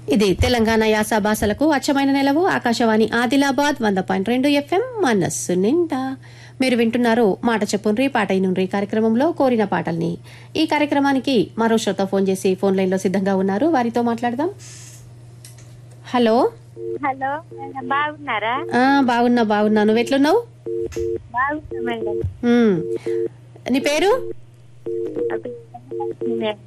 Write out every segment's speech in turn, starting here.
ఇది తెలంగాణ యాస భాషలకు అచ్చమైన నెలవు ఆకాశవాణి ఆదిలాబాద్ వంద పాయింట్ రెండు ఎఫ్ఎం మనస్సు నిండా మీరు వింటున్నారు మాట చెప్పుండ్రి పాట నుండ్రి కార్యక్రమంలో కోరిన పాటల్ని ఈ కార్యక్రమానికి మరో శ్రోత ఫోన్ చేసి ఫోన్ లైన్ లో సిద్ధంగా ఉన్నారు వారితో మాట్లాడదాం హలో హలో మేడం బాగున్నారా ఆ, బాగున్నా బాగున్నా నువ్వు ఎట్లున్నావు బాగున్నా మేడం ఉమ్. నీ పేరు మేడం.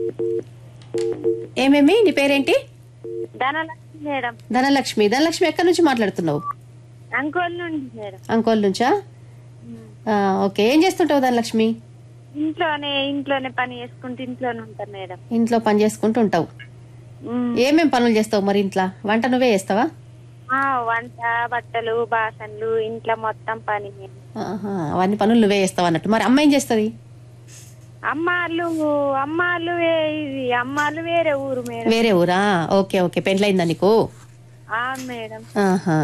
ఏమేమి నీ పేరేంటి ధనలక్ష్మి మేడం ధనలక్ష్మి ధనలక్ష్మి ఎక్కడి నుంచి మాట్లాడుతున్నావు అంకోల్ నుండి మేడం అంకోల్ నుంచా ఆ, ఓకే ఏం చేస్తుంటావు ధనలక్ష్మి ఇంట్లోనే ఇంట్లోనే పని చేసుకుంటూ ఇంట్లోనే ఉంటాను మేడం ఇంట్లో పని చేసుకుంటూ ఉంటావు ఉమ్. ఏమేం పనులు చేస్తావు మరి ఇంట్లో వంట నువ్వే చేస్తావా ఆ, వంట బట్టలు బాసన్లు ఇంట్లో మొత్తం పని మేడం. ఆహా, అవన్నీ పనులు నువ్వే చేస్తావు అన్నట్టు మరి అమ్మ ఏం చేస్తుంది అమ్మాళ్ళు అమ్మాళ్ళు వే- ఇది అమ్మాళ్ళు వేరే ఊరు మేడం వేరే ఊరా ఓకే ఓకే పెండ్లైందా నీకు అవును మేడం ఆహా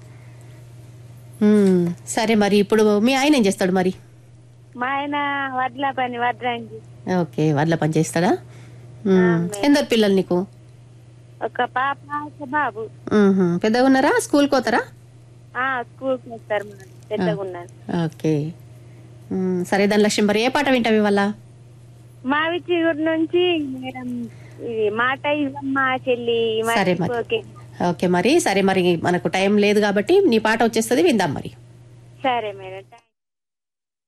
ఉమ్, సరే మరి ఇప్పుడు మీ ఆయన ఏం చేస్తాడు మరి మా ఆయన వడ్ల పని వడ్రంగి ఓకే వాళ్ళ పని చేస్తాడా ఉమ్, ఎందరు పిల్లలు నీకు ఒక పాప ఒక బాబు ఉహు, పెద్దగా ఉన్నారా స్కూల్కి పోతారా ఆ స్కూల్కి వస్తారు మేడం పెద్దగా ఉన్నారు ఓకే ఉమ్, సరే ధనలక్ష్మి మరి ఏ పాట వింటావు ఇవాళ మావి చిగురు నుంచి మేడం ఇది మాట ఇవ్వమ్మా చెల్లి సరే మరి. ఓకే ఓకే మరి సరే మరి మనకు టైం లేదు కాబట్టి నీ పాట వచ్చేస్తుంది విందాం మరి సరే మేడం